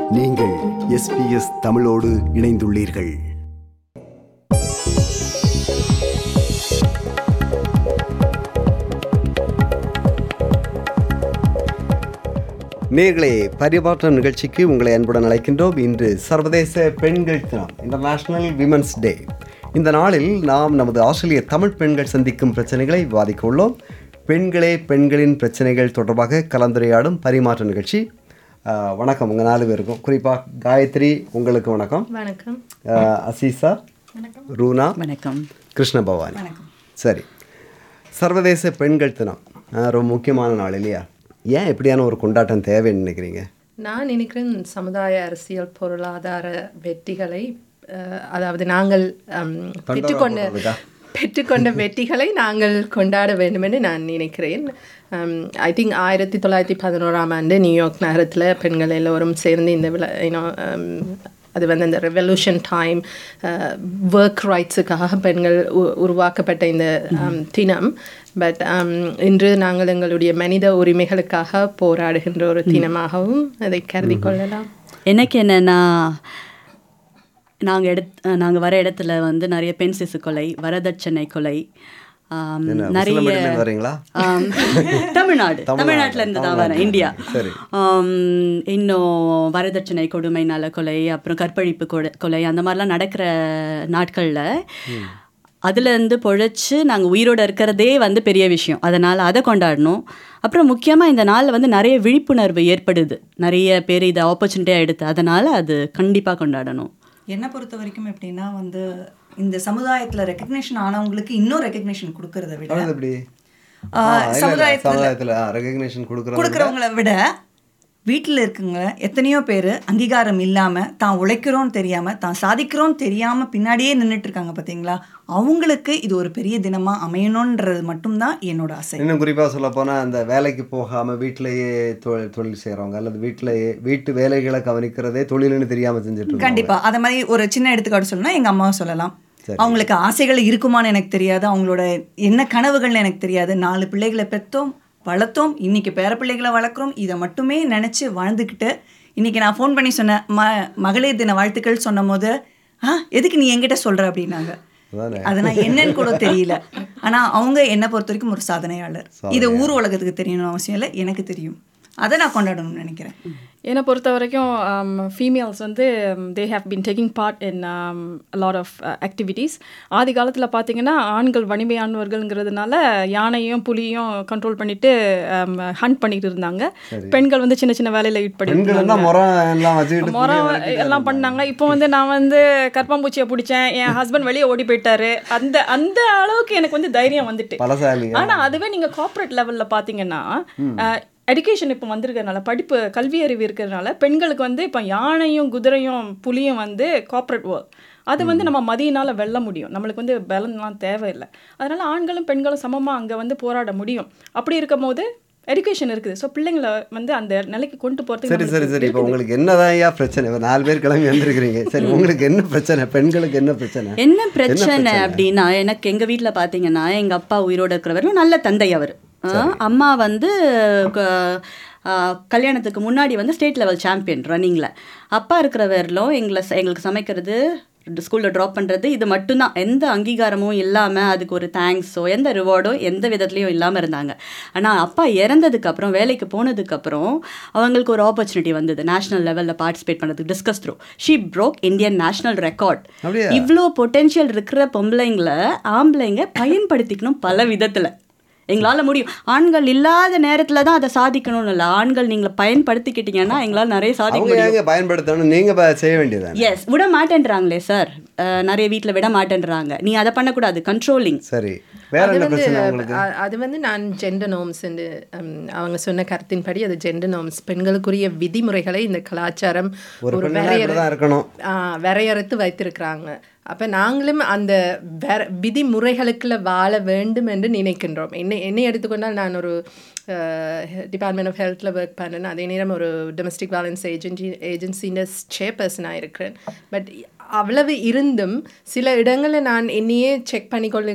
நீங்கள் எஸ்பிஎஸ் தமிழோடு இணைந்துள்ளீர்கள் நேர்களே பரிமாற்ற நிகழ்ச்சிக்கு உங்களை அன்புடன் அழைக்கின்றோம் இன்று சர்வதேச பெண்கள் தினம் இன்டர்நேஷனல் விமன்ஸ் டே இந்த நாளில் நாம் நமது ஆஸ்திரேலிய தமிழ் பெண்கள் சந்திக்கும் பிரச்சனைகளை விவாதிக்க உள்ளோம் பெண்களே பெண்களின் பிரச்சனைகள் தொடர்பாக கலந்துரையாடும் பரிமாற்ற நிகழ்ச்சி ஆஹ், வணக்கம் உங்கள் நாலு பேருக்கும் குறிப்பாக காயத்ரி உங்களுக்கு வணக்கம் வணக்கம் ஆஹ், அசீசா ரூனா வணக்கம் கிருஷ்ண பவானி சரி சர்வதேச பெண்கள் தினம் ஆஹ், ரொம்ப முக்கியமான நாள் இல்லையா ஏன் இப்படியான ஒரு கொண்டாட்டம் தேவைன்னு நினைக்கிறீங்க நான் நினைக்கிறேன் சமுதாய அரசியல் பொருளாதார வெற்றிகளை அஹ், அதாவது நாங்கள் அம், பெற்றுக்கொண்ட போடுறதுக்கா? பெற்றுக்கொண்ட வெற்றிகளை நாங்கள் கொண்டாட வேண்டும் என்று நான் நினைக்கிறேன் ஐ திங்க் ஆயிரத்தி தொள்ளாயிரத்தி பதினோராம் ஆண்டு நியூயார்க் நகரத்தில் பெண்கள் எல்லோரும் சேர்ந்து இந்த விழா யூனோ அது வந்து அந்த ரெவல்யூஷன் டைம் ஒர்க் ரைட்ஸுக்காக பெண்கள் உ- உருவாக்கப்பட்ட இந்த um, தினம் பட் இன்று நாங்கள் எங்களுடைய மனித உரிமைகளுக்காக போராடுகின்ற ஒரு தினமாகவும் அதை கருதி கொள்ளலாம் எனக்கு என்னன்னா நாங்கள் எடுத் நாங்கள் வர இடத்துல வந்து நிறைய பெண் சிசு கொலை வரதட்சணை கொலை ஆம், என்ன, நிறைய உசிலம்பட்டியிலேருந்து வரீங்களா? ஆம், தமிழ்நாடு தமிழ்நாட்டில் இருந்து தான் வரேன் இந்தியா சரி. ஆம், இன்னும் வரதட்சணை கொடுமை நல கொலை அப்புறம் கற்பழிப்பு கொலை கொலை அந்த மாதிரிலாம் நடக்கிற நாட்களில் அதுலேருந்து பொழைச்சு நாங்கள் உயிரோடு இருக்கிறதே வந்து பெரிய விஷயம் அதனால் அதை கொண்டாடணும் அப்புறம் முக்கியமாக இந்த நாளில் வந்து நிறைய விழிப்புணர்வு ஏற்படுது நிறைய பேர் இதை ஆப்பர்ச்சுனிட்டியாக எடுத்து அதனால் அது கண்டிப்பாக கொண்டாடணும் என்னை பொறுத்த வரைக்கும் எப்படின்னா வந்து இந்த சமுதாயத்துல ரெக்கக்னேஷன் ஆனவங்களுக்கு இன்னும் ரெக்கக்னேஷன் கொடுக்கறத விட அது எப்படி ஆ, ஆ, இல்ல, இல்ல, சமுதாயத்துல சமுதாயத்துல ரெகக்னேஷன் கொடுக்குறோம் கொடுக்கறவங்கள விட வீட்டில் இருக்குங்க எத்தனையோ பேர் அங்கீகாரம் இல்லாம தான் உழைக்கிறோன்னு தெரியாம தான் சாதிக்கிறோன்னு தெரியாம பின்னாடியே நின்றுட்டு இருக்காங்க பாத்தீங்களா அவங்களுக்கு இது ஒரு பெரிய தினமா அமையணுன்றது மட்டும்தான் என்னோட ஆசை இன்னும் குறிப்பா சொல்ல போனா அந்த வேலைக்கு போகாம வீட்டிலேயே தொழில் தொழில் செய்றவங்க அல்லது வீட்டிலேயே வீட்டு வேலைகளை கவனிக்கிறதே தொழில்னு தெரியாம செஞ்சுட்டு இருக்காங்க கண்டிப்பா அத மாதிரி ஒரு சின்ன எடுத்துக்காட்டு சொல்லணும்னா எங்க அம்மாவை சொல்லலாம் அவங்களுக்கு ஆசைகள் இருக்குமான்னு எனக்கு தெரியாது அவங்களோட என்ன கனவுகள்னு எனக்கு தெரியாது நாலு பிள்ளைகளை பெற்றோம் வளர்த்தோம் இன்னைக்கு பேர பிள்ளைகளை வளர்க்குறோம் இதை மட்டுமே நினைச்சு வாழ்ந்துக்கிட்டு இன்னைக்கு நான் ஃபோன் பண்ணி சொன்னேன் ம மகளிர் தின வாழ்த்துக்கள் சொன்னும் போது ஆ எதுக்கு நீ என்கிட்ட சொல்ற அப்படின்னாங்க அதானே. அது நான் என்னன்னு கூட தெரியல ஆனா அவங்க என்னை பொறுத்த வரைக்கும் ஒரு சாதனையாளர் இது ஊர் உலகத்துக்கு தெரியணும் அவசியம் இல்லை எனக்கு தெரியும் அதை நான் கொண்டாடணும்னு நினைக்கிறேன் என்னை பொறுத்த வரைக்கும் ஃபீமேல்ஸ் வந்து they have been taking part in lot of activities ஆதி காலத்தில் பார்த்தீங்கன்னா ஆண்கள் வலிமையானவர்கள்ங்கிறதுனால யானையும் புலியும் கண்ட்ரோல் பண்ணிட்டு ஹண்ட் பண்ணிட்டு இருந்தாங்க பெண்கள் வந்து சின்ன சின்ன வேலையில் ஈடுபட்டு பெண்கள் தான் முறை எல்லாம் வச்சுக்கிட்டு முறை புளிய வரைக்கும் எல்லாம் பண்ணாங்க இப்போ வந்து நான் வந்து கற்பாம்பூச்சியை பிடிச்சேன் என் ஹஸ்பண்ட் வெளியே ஓடி போயிட்டாரு அந்த அந்த அளவுக்கு எனக்கு வந்து தைரியம் வந்துட்டு பலசாலி ஆனா அதுவே நீங்க கார்ப்பரேட் லெவல்ல பாத்தீங்கன்னா எடுகேஷன் இப்போ வந்திருக்கிறதுனால படிப்பு கல்வி அறிவு இருக்கிறதுனால பெண்களுக்கு வந்து இப்போ யானையும் குதிரையும் புலியும் வந்து கார்ப்பரேட் ஒர்க் அது வந்து நம்ம மதியினால வெல்ல முடியும் நம்மளுக்கு வந்து பலன்லாம் தேவையில்லை அதனால ஆண்களும் பெண்களும் சமமா அங்க வந்து போராட முடியும் அப்படி இருக்கும் போது எடுகேஷன் இருக்குது ஸோ பிள்ளைங்களை வந்து அந்த நிலைக்கு கொண்டு போறதுக்கு சரி சரி நம்மளுக்கு சரி இப்போ உங்களுக்கு என்னதான் ஐயா பிரச்சனை இப்ப நாலு பேர் கிளம்பி வந்திருக்கிறீங்க சரி உங்களுக்கு என்ன பிரச்சனை பெண்களுக்கு என்ன பிரச்சனை என்ன பிரச்சனை அப்படின்னா எனக்கு எங்க வீட்ல பாத்தீங்கன்னா எங்க அப்பா உயிரோட இருக்கிறவரும் நல்ல தந்தை அவர் அம்மா வந்து க- ஆ, கல்யாணத்துக்கு முன்னாடி வந்து ஸ்டேட் லெவல் சாம்பியன் ரன்னிங்ல அப்பா இருக்கிறவரிலும் எங்களை ச- எங்களுக்கு சமைக்கிறது ஸ்கூலில் ட்ராப் பண்ணுறது இது மட்டும்தான் எந்த அங்கீகாரமும் இல்லாமல் அதுக்கு ஒரு தேங்க்ஸோ எந்த ரிவார்டோ எந்த விதத்துலையும் இல்லாமல் இருந்தாங்க ஆனால் அப்பா இறந்ததுக்கு அப்புறம் வேலைக்கு போனதுக்கப்புறம் அவங்களுக்கு ஒரு ஆப்பர்ச்சுனிட்டி வந்தது நேஷனல் லெவலில் பார்ட்டிசிபேட் பண்ணுறதுக்கு discus throw she broke Indian national record அப்படியா? இவ்வளோ பொட்டென்ஷியல் இருக்கிற பொம்பளைங்களை ஆம்பளைங்க பயன்படுத்திக்கணும் பல விதத்தில் எங்களால் முடியும் ஆண்கள் இல்லாத நேரத்தில் தான் அதை சாதிக்கணும்னு இல்லை ஆண்கள் நீங்கள் பயன்படுத்திக்கிட்டீங்கன்னா எங்களால் நிறைய சாதிக்க அவங்க முடியும் ஏங்க பயன்படுத்தணும் நீங்க ப- செய்ய வேண்டியதுதானே எஸ் விட மாட்டேன்றாங்களே சார் நிறைய வீட்டில் விட மாட்டேன்றாங்க நீ அதை பண்ணக்கூடாது கண்ட்ரோலிங் சரி வேற அது என்ன வந்து பிரச்சனை உங்களுக்கு அ- அது வந்து நான் ஜெண்டர் நோம்ஸ் அவங்க சொன்ன கருத்தின்படி அது ஜெண்டர் நோம்ஸ் பெண்களுக்குரிய விதிமுறைகளை இந்த கலாச்சாரம் ஒரு ஒரு பெண்ணா வரையறை இப்படிதான் இருக்கணும் ஆ, வரையறுத்து வைத்திருக்கிறாங்க அப்ப நாங்களும் அந்த வேற விதிமுறைகளுக்குள்ள வாழ வேண்டும் என்று நினைக்கின்றோம் என்னை என்னை எடுத்துக்கொண்டால் நான் ஒரு டிபார்ட்மெண்ட் ஆஃப் ஹெல்த்தில் ஒர்க் பண்ணேன் அதே நேரம் ஒரு டொமஸ்டிக் வயலன்ஸ் ஏஜென்சி ஏஜென்சியின் சேர்பர்சனாக இருக்கிறேன் பட் அவ்வளவு இருந்தும் சில இடங்களில் நான் என்னையே செக் பண்ணிக்கொள்ள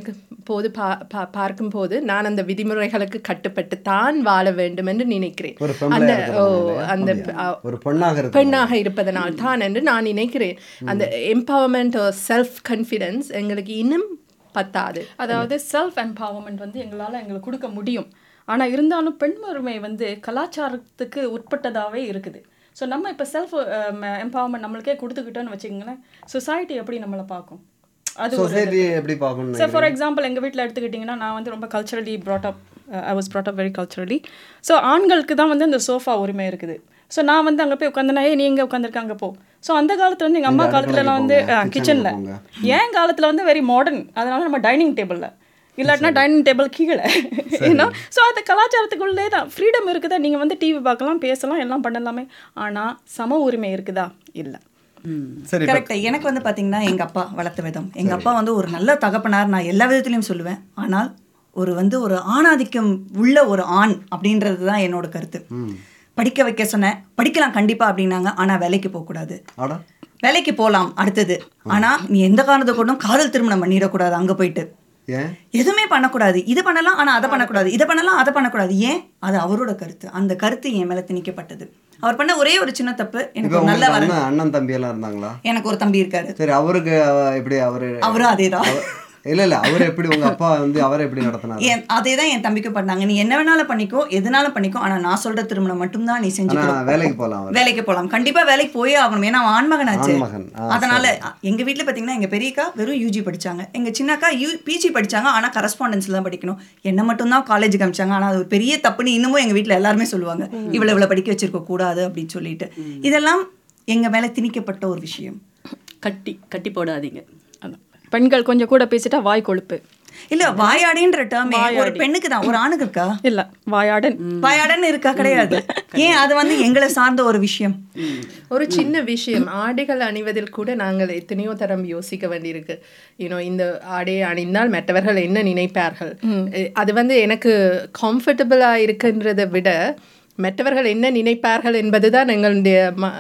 போது பா பா- பார்க்கும்போது நான் அந்த விதிமுறைகளுக்கு கட்டுப்பட்டு தான் வாழ வேண்டும் என்று நினைக்கிறேன் ஒரு பொம்பளையா அந்த ஓ இருக்கிறதுனால, அந்த அப்படியா? அ- ஒரு பெண்ணாக இருக்கு பெண்ணாக இருப்பதனால் தான் என்று நான் நினைக்கிறேன் அந்த எம்பவர்மெண்ட் செல்ஃப் கான்ஃபிடன்ஸ் எங்களுக்கு இன்னும் பத்தாது அதாவது செல்ஃப் எம்பவர்மெண்ட் வந்து எங்களால் எங்களுக்கு கொடுக்க முடியும் ஆனால் இருந்தாலும் பெண் உரிமை வந்து கலாச்சாரத்துக்கு உட்பட்டதாகவே இருக்குது ஸோ நம்ம இப்போ செல்ஃப் எம்பவர்மெண்ட் நம்மளுக்கே கொடுத்துக்கிட்டோன்னு வச்சுக்கோங்களேன் சொசைட்டி எப்படி நம்மளை பார்க்கும் அது ஒரு சொசைட்டி எப்படி பார்க்கணும் சார் ஃபார் எக்ஸாம்பிள் எங்கள் வீட்டில் எடுத்துக்கிட்டிங்கன்னா நான் வந்து ரொம்ப culturally brought up I was brought up very culturally so ஆண்களுக்கு தான் வந்து அந்த சோஃபா உரிமை இருக்குது ஸோ நான் வந்து அங்கே போய் உட்காந்துனா ஏ நீ எங்கே உட்காந்துருக்காங்க போ ஸோ அந்த காலத்தில் வந்து எங்கள் அம்மா காலத்துலலாம் வந்து போங்க, கிச்சனில் போங்க. ஏன் காலத்தில் வந்து வெரி மாடர்ன் அதனால நம்ம டைனிங் டேபிளில் இல்லாட்டினா டைனிங் டேபிள் கீழே ஏன்னா ஸோ அந்த கலாச்சாரத்துக்குள்ளே தான் ஃப்ரீடம் இருக்குதா நீங்கள் வந்து டிவி பார்க்கலாம் பேசலாம் எல்லாம் பண்ணலாமே ஆனால் சம உரிமை இருக்குதா இல்லை சரி இப்ப கரெக்ட் எனக்கு வந்து பாத்தீங்கன்னா எங்க அப்பா வளர்த்த விதம் எங்க அப்பா வந்து ஒரு நல்ல தகப்பனார் நான் எல்லா விதத்துலயும் சொல்லுவேன் ஆனால் ஒரு வந்து ஒரு ஆணாதிக்கம் உள்ள ஒரு ஆண் அப்படின்றது தான் என்னோட கருத்து படிக்க வைக்க சொன்னேன் படிக்கலாம் கண்டிப்பா அப்படின்னாங்க ஆனா வேலைக்கு போக கூடாது ஆடா வேலைக்கு போகலாம் அடுத்தது ஆனா நீ எந்த காரணத்தை கொண்டும் காதல் திருமணம் பண்ணிடக்கூடாது அங்க போயிட்டு ஏன் எதுவுமே பண்ணக்கூடாது இது பண்ணலாம் ஆனா அதை பண்ணக்கூடாது இதை பண்ணலாம் அதை பண்ணக்கூடாது ஏன் அது அவரோட கருத்து அந்த கருத்து என் மேல திணிக்கப்பட்டது அவர் பண்ண ஒரே ஒரு சின்ன தப்பு இப்ப எனக்கு ஒரு நல்ல உங்களுக்கு வரன் அண்ணன் அண்ணன் தம்பி எல்லாம் இருந்தாங்களா எனக்கு ஒரு தம்பி இருக்காரு சரி அவருக்கு அவ- எப்படி அவரு அவரும் அதேதான் அவ- இல்ல இல்ல அவர் எப்படி உங்க அப்பா வந்து அவரை எப்படி நடத்தினாரு என் அதே தான் என் தம்பிக்கு பண்ணாங்க நீ என்ன வேணாலும் பண்ணிக்கோ எதுனாலும் பண்ணிக்கோ ஆனா நான் சொல்ற திருமணம் மட்டும்தான் நீ ஆனா செஞ்சுக்கணும் வேலைக்கு போலாம் அவர் வேலைக்கு போலாம் கண்டிப்பா வேலைக்கு போயே ஆகணும் ஏன்னா அவன் ஆண்மகனாச்சு ஆண்மகன். ஆ, அதனால எங்க வீட்ல பாத்தீங்கன்னா எங்க பெரியக்கா வெறும் யூஜி படிச்சாங்க எங்க சின்னக்கா யூ பிஜி படிச்சாங்க ஆனா கரஸ்பாண்டன்ஸ்ல தான் படிக்கணும் என்ன மட்டும் தான் காலேஜுக்கு அமிச்சாங்க ஆனா அது ஒரு பெரிய தப்புன்னு இன்னமும் எங்க வீட்ல எல்லாருமே சொல்லுவாங்க இவ்வளவு இவ்வளவு படிக்க வச்சிருக்க கூடாது அப்படின்னு சொல்லிட்டு இதெல்லாம் எங்க மேல திணிக்கப்பட்ட ஒரு விஷயம் கட்டி கட்டி போடாதீங்க அதான். பெண்கள் கொஞ்சம் கூட பேசிட்டா வாய் கொழுப்பு இல்ல வாயாடின்ற டேர்மே ஒரு பெண்ணுக்கு தான் ஒரு ஆணுக்கு இருக்கா இல்ல வாயாடன் வாயாடன்னு இருக்கா கிடையாது ஏன் அது வந்து எங்களை சார்ந்த ஒரு விஷயம் ஒரு சின்ன விஷயம் ஆடைகள் அணிவதில் கூட நாங்கள் எத்தனையோ தரம் யோசிக்க வேண்டியிருக்கு யூனோ இந்த ஆடையை அணிந்தால் மற்றவர்கள் என்ன நினைப்பார்கள் எ- அது வந்து எனக்கு கம்ஃபர்டபுளாக இருக்குன்றதை விட மற்றவர்கள் என்ன நினைப்பார்கள் என்பதுதான் எங்களுடைய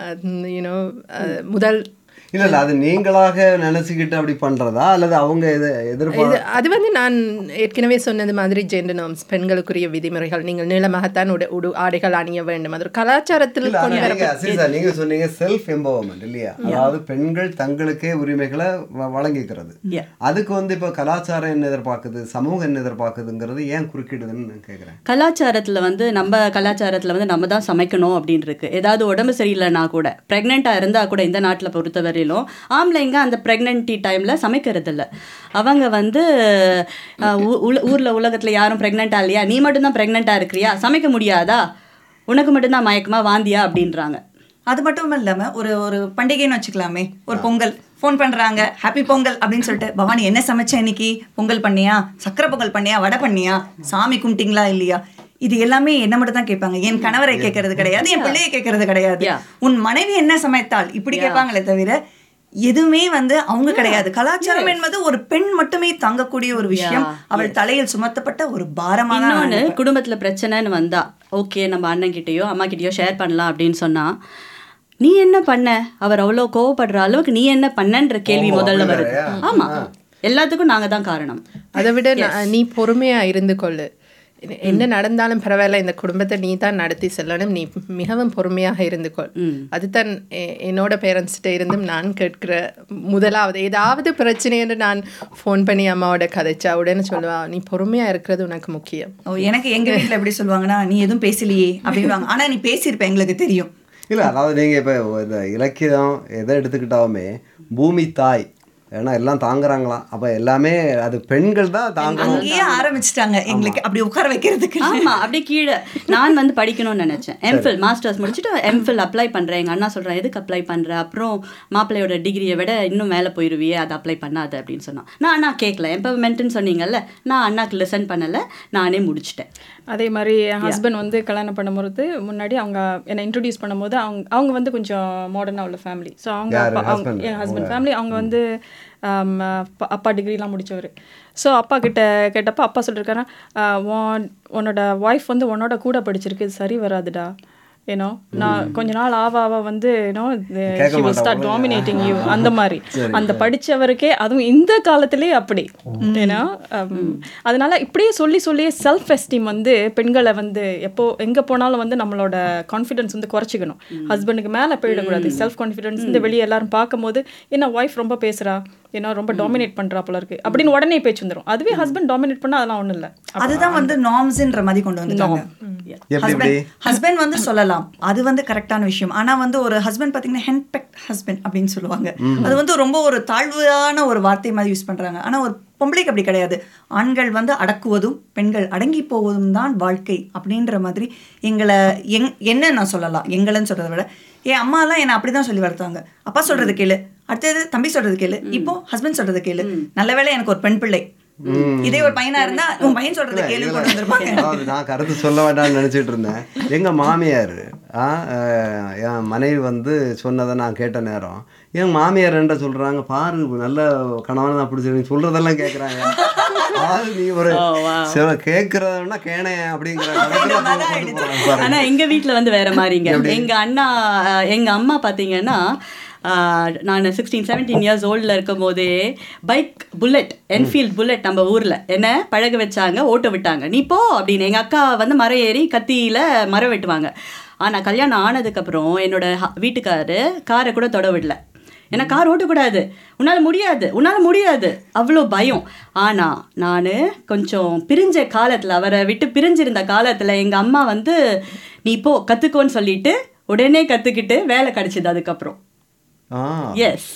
யூனோ முதல் இல்ல இல்ல அது நீங்களாக நினைச்சுக்கிட்டு அப்படி பண்றதா அல்லது அவங்க எது எதிர்பார்க்க இது அது வந்து நான் ஏற்கனவே சொன்னது மாதிரி ஜெண்டர் நார்ம்ஸ் பெண்களுக்குரிய விதிமுறைகள் நீங்கள் நீளமாகத்தான் உடு உடு ஆடைகள் அணிய வேண்டும் அது ஒரு கலாச்சாரத்தில் இல்ல, கொண்டு ஆனா வரப்பட்ட நீங்க சரி சார் நீங்க சொன்னீங்க செல்ஃப் எம்பவர்மெண்ட் இல்லையா அதாவது பெண்கள் தங்களுக்கே உரிமைகளை வ- வழங்கிக்கிறது Yeah. அதுக்கு வந்து இப்ப கலாச்சாரம் என்ன எதிர்பார்க்குது சமூகம் என்ன எதிர்பார்க்குதுங்கிறது ஏன் குறுக்கிடுதுன்னு நான் கேக்குறேன் கலாச்சாரத்தில் வந்து நம்ம கலாச்சாரத்தில் வந்து நம்ம தான் சமைக்கணும் அப்படின்னு இருக்கு ஏதாவது உடம்பு சரியில்லைனா கூட ப்ரெக்னெண்ட்டாக இருந்தால் கூட இந்த நாட்டில் பொறுத்தவரையிலும் ஆம்பளைங்க அந்த ப்ரெக்னென்ட்டி டைமில் சமைக்கிறது இல்ல அவங்க வந்து அஹ், ஊ- உல ஊரில் உலகத்தில் யாரும் ப்ரெக்னெண்ட்டாக இல்லையா நீ மட்டும்தான் ப்ரெக்னெண்ட்டாக இருக்கிறியா சமைக்க முடியாதா உனக்கு மட்டும்தான் மயக்கமா வாந்தியா அப்படின்றாங்க அது மட்டும் இல்லாம ஒரு ஒரு பண்டிகைன்னு வச்சுக்கலாமே ஒரு பொங்கல் ஃபோன் பண்றாங்க ஹாப்பி பொங்கல் அப்படின்னு சொல்லிட்டு பவானி என்ன சமைச்ச இன்னைக்கு பொங்கல் பண்ணியா சக்கரை பொங்கல் பண்ணியா வடை பண்ணியா சாமி கும்பிட்டீங்களா இல்லையா இது எல்லாமே என்ன மட்டும் தான் கேட்பாங்க என் கணவரை கேட்கறது கிடையாது என் பிள்ளையை கேட்கறது கிடையாது Yeah. உன் மனைவி என்ன சமைத்தாள் இப்படி கேட்பாங்களே தவிர எதுவுமே வந்து அவங்க கிடையாது கலாச்சாரம் என்பது ஒரு பெண் மட்டுமே தாங்கக்கூடிய ஒரு விஷயம் அவள் தலையில் சுமத்தப்பட்ட ஒரு பாரமாக இன்னொன்று குடும்பத்தில் பிரச்சனைன்னு வந்தா ஓகே நம்ம அண்ணன் கிட்டயோ அம்மா கிட்டயோ ஷேர் பண்ணலாம் அப்படின்னு சொன்னா நீ என்ன பண்ண அவர் அவ்வளோ கோவப்படுற அளவுக்கு நீ என்ன பண்ணன்ற கேள்வி ஓ, முதல்ல அப்படி வருது வேறயா? ஆமா எல்லாத்துக்கும் நாங்க தான் காரணம் அதை விட நான் நீ பொறுமையா இருந்து கொள்ளு என்ன- என்ன நடந்தாலும் பரவாயில்ல இந்த குடும்பத்தை நீ தான் நடத்தி செல்லணும் நீ மிகவும் பொறுமையாக இருந்து கொள் அதுதான் எ- என்னோட பேரண்ட்ஸ்கிட்ட இருந்தும் நான் கேட்கிற முதலாவது ஏதாவது பிரச்சனை என்று நான் ஃபோன் பண்ணி அம்மாவோட கதைச்சா உடனே சொல்லுவா நீ பொறுமையா இருக்கிறது உனக்கு முக்கியம் ஓ எனக்கு எங்க வீட்ல எப்படி சொல்லுவாங்கன்னா நீ எதுவும் பேசலையே அப்படின்வாங்க ஆனா நீ பேசியிருப்ப எங்களுக்கு தெரியும் இல்ல அதாவது நீங்க இப்ப இந்த இலக்கியம் எதை எடுத்துக்கிட்டாலுமே பூமி தாய் ஏன்னா எல்லாம் தாங்குறாங்களாம் அப்ப எல்லாமே அது பெண்கள் தான் தாங்கணும் அங்கேயே ஆரம்பிச்சிட்டாங்க எங்களுக்கு அப்படி உட்கார வைக்கிறதுக்கு ஆமா அப்படியே கீழே நான் வந்து படிக்கணும்னு நினைச்சேன் எம்ஃபில் மாஸ்டர்ஸ் முடிச்சுட்டு எம்ஃபில் அப்ளை பண்றேன் எங்க அண்ணா சொல்றேன் எதுக்கு அப்ளை பண்ற அப்புறம் மாப்பிள்ளையோட டிகிரியை விட இன்னும் மேலே போயிருவியே அதை அப்ளை பண்ணாத அப்படின்னு சொன்னான் நான் அண்ணா கேட்கல எம்பவர்மெண்ட்னு சொன்னீங்கல்ல நான் அண்ணாக்கு லிசன் பண்ணல நானே முடிச்சிட்டேன் அதே மாதிரி என் ஹஸ்பண்ட் வந்து கல்யாணம் பண்ணும்போது முன்னாடி அவங்க என்னை இன்ட்ரடியூஸ் பண்ணும்போது அவங்க அவங்க வந்து கொஞ்சம் மாடர்னாக உள்ள ஃபேமிலி ஸோ அவங்க யாரு? அப்பா- அவங்க husband? என் ஹஸ்பண்ட் ஃபேமிலி அவங்க வந்து ஆம், அப்பா- அப்பா டிகிரிலாம் முடிச்சவர் ஸோ அப்பா கிட்ட கேட்டப்போ அப்பா சொல்லியிருக்காரு உன் உன்னோட ஒய்ஃப் வந்து உன்னோட கூட படிச்சிருக்கு இது சரி வராதுடா ஏன்னோ நான் கொஞ்ச நாள் ஆவ ஆவ வந்து ஏன்னோ கேட்க ஷி வில் ஸ்டார்ட் மாட்டாங்க. டாமினேட்டிங் யூ அந்த மாதிரி அந்த படிச்சவருக்கே அதுவும் இந்த காலத்திலே அப்படி ஏன்னா um, அதனால இப்படியே சொல்லி சொல்லியே செல்ஃப் எஸ்டீம் வந்து பெண்களை வந்து எப்போ எங்க போனாலும் வந்து நம்மளோட கான்ஃபிடன்ஸ் வந்து குறைச்சிக்கணும் ஹஸ்பண்டுக்கு மேல போயிடக்கூடாது செல்ஃப் கான்ஃபிடன்ஸ் இந்த வெளியே எல்லாரும் பார்க்கும்போது என்ன ஒய்ஃப் ரொம்ப பேசுறா ஏன்னா ரொம்ப டாமினேட் பண்றா போல இருக்கு அப்படின்னு உடனே பேச்சு வந்துரும் அதுவே ஹஸ்பண்ட் டாமினேட் பண்ணா அதெல்லாம் ஒண்ணும் இல்ல அதுதான் வந்து நார்ம்ஸ்ன்ற மாதிரி கொண்டு வந்துட்டாங்க எப்படி எப்படி ஹஸ்பண்ட் வந்து சொல்லலாம் அது வந்து கரெக்டான விஷயம் ஆனா வந்து ஒரு ஹஸ்பண்ட் பாத்தீங்கன்னா ஹென்பெக்ட் ஹஸ்பண்ட் அப்படின்னு சொல்லுவாங்க அது வந்து ரொம்ப ஒரு தாழ்வான ஒரு வார்த்தை மாதிரி யூஸ் பண்றாங்க ஆனா ஒரு பொம்பளைக்கு அப்படி கிடையாது ஆண்கள் வந்து அடக்குவதும் பெண்கள் அடங்கி போவதும் தான் வாழ்க்கை அப்படின்ற மாதிரி எங்களை எங் என்ன நான் சொல்லலாம் எங்களைன்னு சொல்றதை விட என் அம்மாலாம் என்னை அப்படிதான் சொல்லி வளர்த்தாங்க அப்பா சொல்றது கேளு அடுத்தது தம்பி சொல்றது கேளு இப்போ ஹஸ்பண்ட் சொல்றது கேளு நல்ல வேளை எனக்கு ஒரு பெண் பிள்ளை இதே ஒரு பையனா இருந்தா உன் பையன் சொல்றது கேளு கொண்டு வந்திருப்பாங்க அதாவது நான் கருத்து சொல்ல வேண்டாம்னு நினைச்சிட்டு இருந்தேன் எங்க மாமியார் ஆ, அஹ், என் மனைவி வந்து சொன்னதை நான் கேட்ட நேரம் என் மாமியார் என்ன சொல்றாங்க பாரு நல்ல கணவன் தான் பிடிச்சிருக்கு சொல்றதெல்லாம் கேட்குறாங்க அதாவது நீ ஒரு சில கேட்கறதுனா கேணைய அப்படிங்கிற கணக்குல கொண்டு போறாங்க பாருங்க. ஆனா எங்க வீட்ல வந்து வேற மாதிரிங்க எங்க அண்ணா அஹ், எங்க அம்மா பாத்தீங்கன்னா ஆஹ், நான் சிக்ஸ்டீன் செவன்டீன் இயர்ஸ் ஓல்டில் இருக்கும் போதே பைக் புல்லட் என்ஃபீல்ட் புல்லட் நம்ம ஊரில் என்ன பழக வச்சாங்க ஓட்ட விட்டாங்க நீ போ அப்படின்னு எங்கள் அக்கா வந்து மரம் ஏறி கத்தியில் மரம் வெட்டுவாங்க ஆனால் கல்யாணம் ஆனதுக்கப்புறம் என்னோட ஹ- வீட்டுக்காரு காரை கூட தொட விடல ஏன்னா கார் ஓட்டக்கூடாது உன்னால் முடியாது உன்னால் முடியாது அவ்வளோ பயம் ஆனால் நான் கொஞ்சம் பிரிஞ்ச காலத்தில் அவரை விட்டு பிரிஞ்சிருந்த காலத்தில் எங்கள் அம்மா வந்து நீ போ கற்றுக்கோன்னு சொல்லிட்டு உடனே கற்றுக்கிட்டு வேலை கிடைச்சிது அதுக்கப்புறம் ஆ எஸ்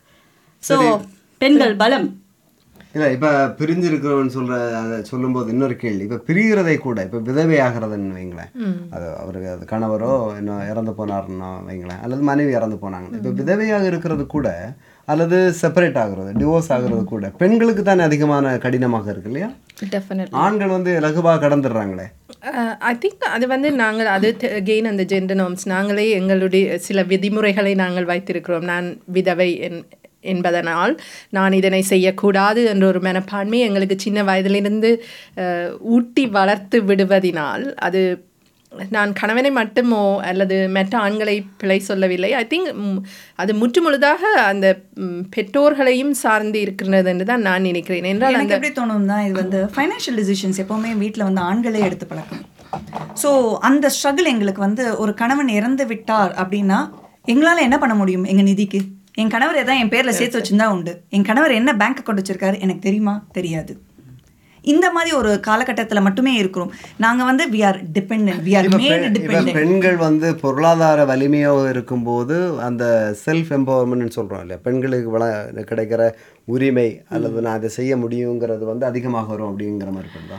ஸோ பெண்கள் பலம் இல்லை இப்போ பிரிஞ்சிருக்கிறவன் சொல்ற அதை சொல்லும்போது இன்னொரு கேள்வி இப்போ பிரிகிறதை கூட இப்போ விதவை ஆகிறதுன்னு வைங்களேன் அது அவருக்கு அது கணவரோ இன்னும் இறந்து போனாருன்னா வைங்களேன் அல்லது மனைவி இறந்து போனாங்க இப்போ விதவையாக இருக்கிறது கூட அல்லது செப்பரேட் ஆகுறது டிவோர்ஸ் ஆகுறது கூட பெண்களுக்கு தானே அதிகமான கடினமாக இருக்கு இல்லையா டெஃபினெட் ஆண்கள் வந்து இலகுவாக கடந்துடுறாங்களே ஐ திங்க் அது வந்து நாங்கள் அது கெயின் அந்த ஜெண்டர் நார்ம்ஸ் நாங்களே எங்களுடைய சில விதிமுறைகளை நாங்கள் வைத்திருக்கிறோம் நான் விதவை என் என்பதனால் நான் இதனை செய்யக்கூடாது என்ற ஒரு மனப்பான்மை எங்களுக்கு சின்ன வயதிலிருந்து அஹ், ஊட்டி வளர்த்து விடுவதினால் அது நான் கணவனை மட்டுமோ அல்லது மற்ற ஆண்களை பிழை சொல்லவில்லை ஐ திங்க் அது முற்றுமுழுதாக அந்த ம், பெற்றோர்களையும் சார்ந்து இருக்கிறது என்று தான் நான் நினைக்கிறேன் என்றால் எனக்கு அந்த எப்படி தோணும்னா இது வந்து ஃபைனான்ஷியல் டிசிஷன்ஸ் எப்போவுமே வீட்டில் வந்து ஆண்களே எடுத்து பழக்கம் ஸோ அந்த ஸ்ட்ரகிள் எங்களுக்கு வந்து ஒரு கணவன் இறந்து விட்டார் அப்படின்னா எங்களால் என்ன பண்ண முடியும் எங்கள் நிதிக்கு என் கணவர் எதாவது என் பேரில் சேர்த்து வச்சிருந்தா உண்டு என் கணவர் என்ன பேங்க் அக்கௌண்ட் வச்சிருக்காரு எனக்கு தெரியுமா தெரியாது இந்த மாதிரி ஒரு காலகட்டத்தில் மட்டுமே இருக்கிறோம் நாங்கள் வந்து we are depend we are இப்ப மேட் பெண்- இப்ப டிபெண்ட் பெண்கள் வந்து பொருளாதார வலிமையாக இருக்கும்போது அந்த செல்ஃப் எம்பவர்மெண்ட்னு சொல்கிறோம் இல்லையா பெண்களுக்கு வள கிடைக்கிற உரிமை அல்லது நான் அதை செய்ய முடியுங்கிறது வந்து அதிகமாக வரும் அப்படிங்கிற மாதிரி இருக்குதா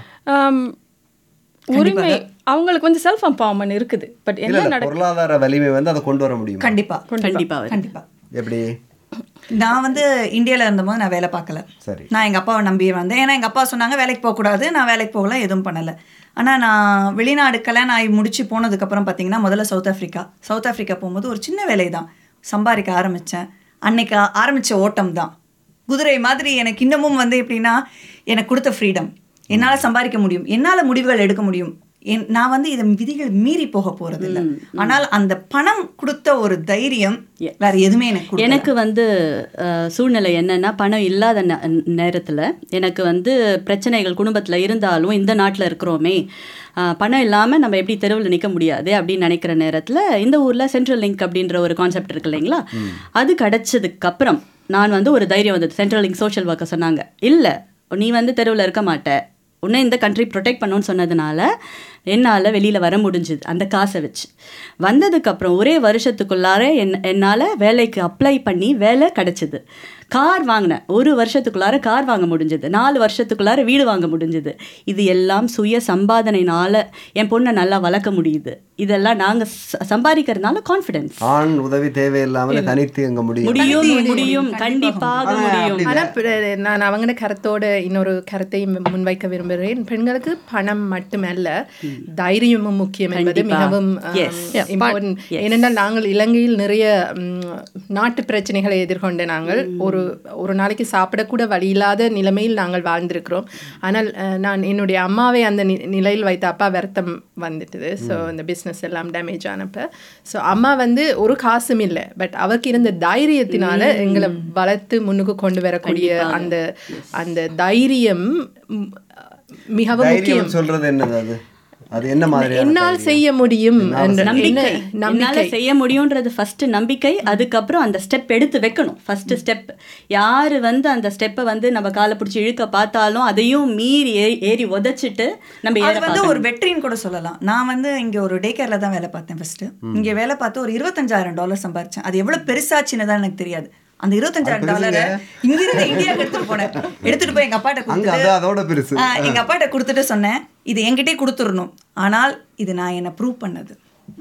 உரிமை அவங்களுக்கு வந்து செல்ஃப் எம்பவர்மெண்ட் இருக்குது பட் இல்ல என்ன இல்ல பொருளாதார வலிமை வந்து அதை கொண்டு வர முடியும் கண்டிப்பாக கண்டிப்பா வரும். கண்டிப்பாக எப்படி நான் வந்து இந்தியாவில் இருந்தபோது நான் வேலை பார்க்கல சரி நான் எங்கள் அப்பாவை நம்பி வந்தேன் ஏன்னா எங்கள் அப்பா சொன்னாங்க வேலைக்கு போகக்கூடாது நான் வேலைக்கு போகல எதுவும் பண்ணலை ஆனால் நான் வெளிநாடு கல்யாணம் ஆகி முடிச்சு போனதுக்கப்புறம் பார்த்தீங்கன்னா முதல்ல சவுத் ஆஃப்ரிக்கா சவுத் ஆஃப்ரிக்கா போகும்போது ஒரு சின்ன வேலை தான் சம்பாதிக்க ஆரம்பித்தேன் அன்னைக்கு ஆரம்பித்த ஓட்டம் தான் குதிரை மாதிரி எனக்கு இன்னமும் வந்து எப்படின்னா எனக்கு கொடுத்த ஃப்ரீடம் என்னால் சம்பாதிக்க முடியும் என்னால் முடிவுகள் எடுக்க முடியும் என் நான் வந்து இதை விதிகள் மீறி போக போறது இல்லை ஆனால் அந்த பணம் கொடுத்த ஒரு தைரியம் வேற எதுவுமே எனக்கு கொடுக்கல. எனக்கு வந்து அஹ், சூழ்நிலை என்னன்னா பணம் இல்லாத நே- நேரத்துல எனக்கு வந்து பிரச்சனைகள் குடும்பத்துல இருந்தாலும் இந்த நாட்டுல இருக்கிறோமே அஹ், பணம் இல்லாம நம்ம எப்படி தெருவில் நிக்க முடியாது அப்படின்னு நினைக்கிற நேரத்துல இந்த ஊர்ல சென்ட்ரல் லிங்க் அப்படின்ற ஒரு கான்செப்ட் இருக்கு இல்லைங்களா அது கிடைச்சதுக்கு அப்புறம் நான் வந்து ஒரு தைரியம் வந்தது சென்ட்ரல் லிங்க் சோஷியல் ஒர்க்கர் சொன்னாங்க இல்ல நீ வந்து தெருவில் இருக்க மாட்ட உன்னை இந்த கண்ட்ரி ப்ரொடெக்ட் பண்ணணும்னு சொன்னதுனால என்னால் வெளியில் வர முடிஞ்சுது அந்த காசை வச்சு வந்ததுக்கப்புறம் ஒரே வருஷத்துக்குள்ளார என் என்னால் வேலைக்கு அப்ளை பண்ணி வேலை கிடச்சிது கார் வாங்கினேன் ஒரு வருஷத்துக்குள்ளார கார் வாங்க முடிஞ்சது நாலு வருஷத்துக்குள்ளார வீடு வாங்க முடிஞ்சது இது எல்லாம் சுய சம்பாதனைனால என் பொண்ணை நல்லா வளர்க்க முடியுது இதெல்லாம் நாங்கள் சம்பாதிக்கிறதுனால கான்ஃபிடென்ஸ் ஆண் உதவி தேவையில்லாமல் தனித்து எங்க முடியும் முடியும் முடியும் கண்டிப்பாக ஆனா முடியும் அப்படி ஆனா பிற- நான் அவங்களோட கருத்தோட இன்னொரு கருத்தை மு- முன்வைக்க விரும்புகிறேன் பெண்களுக்கு பணம் மட்டுமல்ல தைரியமும் முக்கியம் என்பது கண்டிப்பா. மிகவும் Yes. இம்பார்ட்டன்ட் ஏனென்றால் நாங்கள் இலங்கையில் நிறைய ம், நாட்டு பிரச்சனைகளை எதிர்கொண்ட நாங்கள் ஒரு ஒரு நாளைக்கு சாப்பிடக்கூட வழி இல்லாத நிலைமையில் நாங்கள் வாழ்ந்திருக்கிறோம் ஆனால் அஹ், நான் என்னுடைய அம்மாவை அந்த நி- நிலையில் வைத்த அப்பா வருத்தம் வந்துட்டுது ஸோ இந்த பிஸ்னஸ் எல்லாம் டேமேஜ் ஆனப்ப ஸோ அம்மா வந்து ஒரு காசும் இல்லை பட் அவருக்கு இருந்த தைரியத்தினால எங்களை வளர்த்து முன்னுக்கு கொண்டு வரக்கூடிய அந்த அந்த தைரியம் ம், மிகவும் முக்கியம் தைரியம் சொல்றது என்னது அது அது என்ன மாதிரி என்னால் செய்ய முடியும் என்ற நம்பிக்கை என்ன என்னால நம்பிக்கை செய்ய முடியுன்றது ஃபர்ஸ்ட் நம்பிக்கை அதுக்கப்புறம் அந்த ஸ்டெப் எடுத்து வைக்கணும் ஃபர்ஸ்ட் ஸ்டெப் யாரு வந்து அந்த ஸ்டெப்பை வந்து நம்ம காலை பிடிச்சி இழுக்க பார்த்தாலும் அதையும் மீறி ஏறி ஏறி உதைச்சிட்டு நம்ம ஏற அது வந்து பார்க்கணும். ஒரு வெற்றின்னு கூட சொல்லலாம் நான் வந்து இங்க ஒரு டே கேர்ல தான் வேலை பார்த்தேன் ஃபர்ஸ்ட் இங்க வேலை பார்த்து ஒரு இருபத்தஞ்சாயிரம் டாலர் சம்பாரிச்சேன் அது எவ்வளவு பெருசாச்சுன்னு எனக்கு தெரியாது அந்த இருபத்தஞ்சாயிரம் டாலரை இங்கிருந்து இந்தியாவுக்கு எடுத்துட்டு போனேன் எடுத்துட்டு போய் எங்க அப்பாட்ட அங்க கொடுத்துட்டு அது அதோட பெருசு ஆ, எங்க அப்பாட்ட கொடுத்துட்டு சொன்னேன் இது என்கிட்டே கொடுத்துடணும் ஆனால் இது நான் என்ன ப்ரூவ் பண்ணது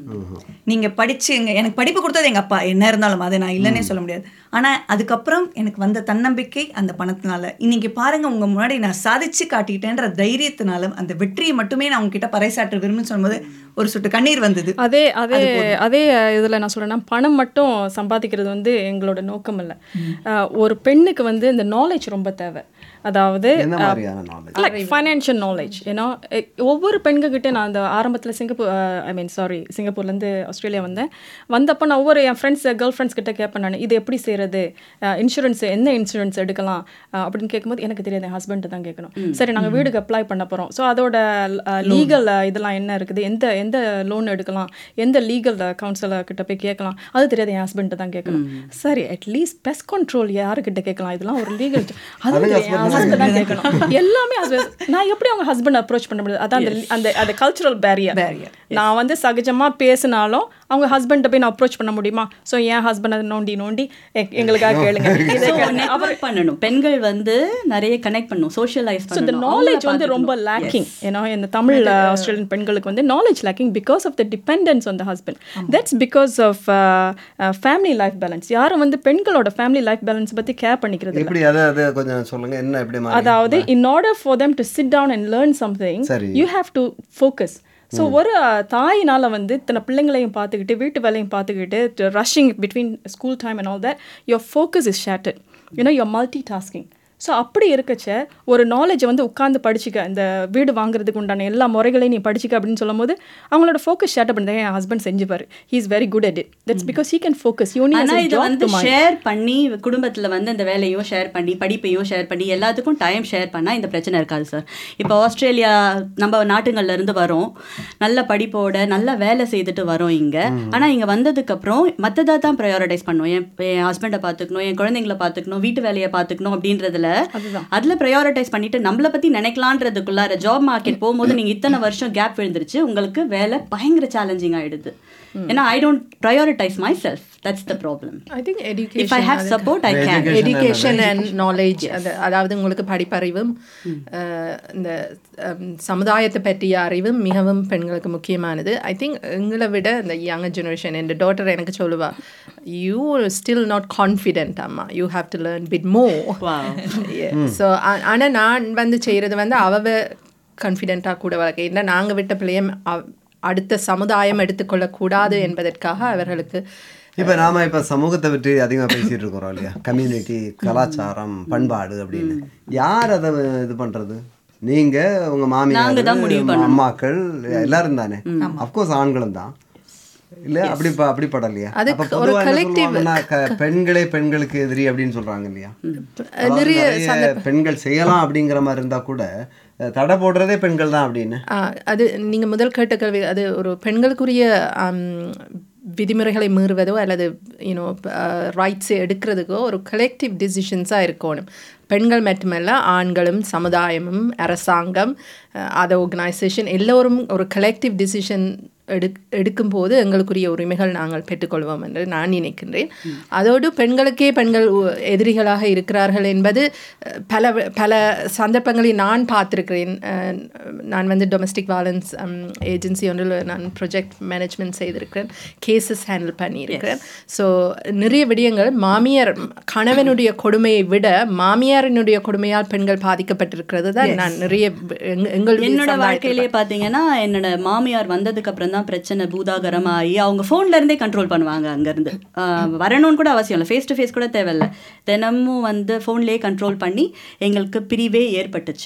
நீங்க படிச்சு எங்க எனக்கு படிப்பு கொடுத்தது எங்க அப்பா என்ன இருந்தாலும் அதை நான் இல்லைன்னே சொல்ல முடியாது ஆனா அதுக்கப்புறம் எனக்கு வந்த தன்னம்பிக்கை அந்த பணத்தினால இன்னைக்கு பாருங்க உங்க முன்னாடி நான் சாதிச்சு காட்டிட்டேன்ற தைரியத்தினால அந்த வெற்றியை மட்டுமே நான் உங்ககிட்ட பறைசாற்ற விரும்புன்னு சொல்லும்போது ஒரு சொட்டு கண்ணீர் வந்தது அதே அதே அதே இதில் நான் சொல்றேன்னா பணம் மட்டும் சம்பாதிக்கிறது வந்து எங்களோட நோக்கம் இல்லை அஹ், ஒரு பெண்ணுக்கு வந்து இந்த நாலேஜ் ரொம்ப தேவை அதாவது என்ன மாதிரியான நாலேஜ் லைக் ஃபைனான்ஷியல் நாலேஜ் ஏன்னா எ- ஒவ்வொரு பெண்கள்கிட்ட நான் அந்த ஆரம்பத்தில் சிங்கப்பூர் ஐ மீன் சாரி சிங்கப்பூர்லேருந்து ஆஸ்திரேலியா வந்தேன் வந்தப்போ நான் ஒவ்வொரு என் ஃப்ரெண்ட்ஸ் கேர்ள் ஃப்ரெண்ட்ஸ் கிட்ட கேட்பேன் நான் இது எப்படி செய்கிறது இன்சூரன்ஸ் என்ன இன்சூரன்ஸ் எடுக்கலாம் அஹ், அப்படின்னு கேட்கும்போது எனக்கு தெரியாது என் ஹஸ்பண்ட் தான் கேட்கணும் சரி நாங்கள் வீடுக்கு அப்ளை பண்ண போகிறோம் ஸோ அதோட லீகல் இதெல்லாம் என்ன இருக்குது எந்த எந்த லோன் எடுக்கலாம் எந்த லீகல் கவுன்சிலர் கிட்ட போய் கேட்கலாம் அது தெரியாது என் ஹஸ்பண்ட் தான் கேட்கணும் சரி அட்லீஸ்ட் பெஸ்ட் கண்ட்ரோல் யாருக்கிட்ட கேட்கலாம் இதெல்லாம் ஒரு லீகல் அது தெரியாது, என் husband தான் கேட்கணும் எல்லாமே husband. நான் எப்படி அவங்க ஹஸ்பண்ட் அப்ரோச் பண்ண முடியாது அதான் அந்த அந்த அந்த கல்ச்சுரல் பேரியர் நான் வந்து சகஜமா பேசினாலும் அவங்க ஹஸ்பண்ட போய் நான் அப்ரோச் பண்ண முடியுமா ஸோ என் ஹஸ்பண்ட் அதை நோண்டி நோண்டி எ- எங்களுக்காக கேளுங்க இதை So, கேளுங்க. network பண்ணணும் பெண்கள் வந்து நிறைய கனெக்ட் பண்ணணும் சோஷியலைஸ் ஸோ இந்த பண்ணணும் நாலேஜ் வந்து ரொம்ப லேக்கிங் ஏன்னா இந்த தமிழ் ஆஸ்திரேலியன் பெண்களுக்கு வந்து knowledge lacking because of the dependence on the husband that's because of family life balance யாரும் வந்து பெண்களோட ஃபேமிலி லைஃப் பேலன்ஸ் பற்றி கேர் பண்ணிக்கிறது இல்ல. எப்படி அதை அதை கொஞ்சம் சொல்லுங்க என்ன எப்படி மாதிரி அதாவது in order for them to sit down and learn something சரி. You have to focus so ஒரு அஹ், தாயினால வந்து தன்னை பிள்ளைங்களையும் பார்த்துக்கிட்டு வீட்டு வேலையும் பார்த்துக்கிட்டு rushing between school time and all that your focus is shattered you know your multitasking so அப்படி இருக்கச்ச ஒரு நாலேஜை வந்து உட்காந்து படிச்சுக்க இந்த வீடு வாங்குறதுக்கு உண்டான எல்லா முறைகளையும் நீ படிச்சுக்க அப்படின்னு சொல்லும்போது அவங்களோட ஃபோக்கஸ் ஷேட்டப் பண்ணி என் ஹஸ்பண்ட் செஞ்சுப்பாரு he is very good at it that's because he can focus you know ஆனா இதை வந்து ஷேர் பண்ணி குடும்பத்துல வந்து இந்த வேலையும் ஷேர் பண்ணி படிப்பையும் ஷேர் பண்ணி எல்லாத்துக்கும் டைம் ஷேர் பண்ணா இந்த பிரச்சனை இருக்காது சார் இப்போ ஆஸ்திரேலியா நம்ம நாட்டுங்கள்ல இருந்து வரோம் நல்ல படிப்போட நல்ல வேலை செய்துட்டு வரோம் இங்க ஆனா இங்க வந்ததுக்கு அப்புறம் மத்ததா தான் ப்ரையாரிட்டைஸ் பண்ணுவோம் என் என் ஹஸ்பண்டை பார்த்துக்கணும் என் குழந்தைங்களை பார்த்துக்கணும் வீட்டு வேலையை பார்த்துக்கணும் அப்படின்றதுல அதுல ப்ரையாரிட்டைஸ் பண்ணிட்டு நம்மளை பத்தி நினைக்கலான்றதுக்குள்ளார ஜாப் மார்க்கெட் போகும்போது நீங்க இத்தனை வருஷம் கேப் விழுந்துருச்சு உங்களுக்கு வேலை பயங்கர சேலஞ்சிங் ஆயிடுது ஏன்னா I don't prioritise myself that's the problem I think if I education have support I can education and knowledge அது அதாவது உங்களுக்கு படிப்பறிவும் அஹ், இந்த ஹம், சமுதாயத்தை பற்றிய அறிவும் மிகவும் பெண்களுக்கு முக்கியமானது ஐ திங்க் எங்களை விட இந்த யங்கர் ஜெனரேஷன் என் டாட்டர் எனக்கு சொல்லுவா யூ ஸ்டில் நாட் கான்ஃபிடென்ட் அம்மா you have to learn bit more so ஆனால் நான் வந்து செய்கிறது வந்து அவ கான்ஃபிடென்ட்டாக கூட வளர்க்க இல்லை நாங்கள் விட்ட பிள்ளையம் அவ- அடுத்த சமுதாயம் எடுத்துக்கொள்ளக்கூடாது என்பதற்காக அவர்களுக்கு இப்ப நாம இப்ப சமூகத்தை பற்றி அதிகமா பேசிட்டு இருக்கிறோம் இல்லையா கம்யூனிட்டி கலாச்சாரம் பண்பாடு அப்படின்னு யார் அதை இது பண்றது நீங்க உங்க நாங்க தான் முடிவு மாமியார் அம்மாக்கள் எல்லாரும் தானே அப்கோர்ஸ் ஆண்களும் தான் இல்ல அப்படி ப- அப்படி படலையா அதுக்கு அப்ப ஒரு பொதுவா என்ன collective- சொல்லுவாங்கன்னா, க- பெண்களே பெண்களுக்கு எதிரி அப்படின்னு சொல்றாங்க இல்லையா அதாவது நிறைய நிறைய பெண்கள் செய்யலாம் அப்படிங்கிற மாதிரி இருந்தா கூட அஹ், தடை போடுறதே பெண்கள் தான் அப்படின்னு ஆ, அது நீங்கள் முதல் கேட்ட கேள்வி அது ஒரு பெண்களுக்குரிய ஆம், விதிமுறைகளை மீறுவதோ அல்லது யூனோ ரைட்ஸை எடுக்கிறதுக்கோ ஒரு கலெக்டிவ் டிசிஷன்ஸாக இருக்கணும் பெண்கள் மட்டுமல்ல ஆண்களும் சமுதாயமும் அரசாங்கம் அதை ஆர்கனைசேஷன் எல்லோரும் ஒரு கலெக்டிவ் டிசிஷன் எடு எடுக்கும்போது எங்களுக்குரிய உரிமைகள் நாங்கள் பெற்றுக்கொள்வோம் என்று நான் நினைக்கின்றேன் அதோடு பெண்களுக்கே பெண்கள் உ- எதிரிகளாக இருக்கிறார்கள் என்பது அஹ், பல வ- பல சந்தர்ப்பங்களில் நான் பார்த்திருக்கிறேன் அஹ், நான் வந்து டொமஸ்டிக் வயலன்ஸ் ஏஜென்சி ஒன்றில் நான் ப்ரொஜெக்ட் மேனேஜ்மெண்ட் செய்திருக்கிறேன் கேசஸ் ஹேண்டில் பண்ணியிருக்கிறேன் ஸோ நிறைய விடயங்கள் மாமியார் கணவனுடைய கொடுமையை விட மாமியாரினுடைய கொடுமையால் பெண்கள் பாதிக்கப்பட்டிருக்கிறது தான் நான் நிறைய எங்க- எங்கள் என்னோட சமுதாயத்தில் வாழ்க்கையிலேயே பாத்தீங்கன்னா என்னோட மாமியார் வந்ததுக்கு அப்புறம் தான் தான் பிரச்சனை பூதாகரமாகி அவங்க ஃபோன்ல இருந்தே கண்ட்ரோல் பண்ணுவாங்க அங்கேருந்து வரணும்னு கூட அவசியம் இல்லை ஃபேஸ் டு ஃபேஸ் கூட தேவையில்ல தினமும் வந்து ஃபோன்லேயே கண்ட்ரோல் பண்ணி எங்களுக்கு பிரிவே ஏற்பட்டுச்சு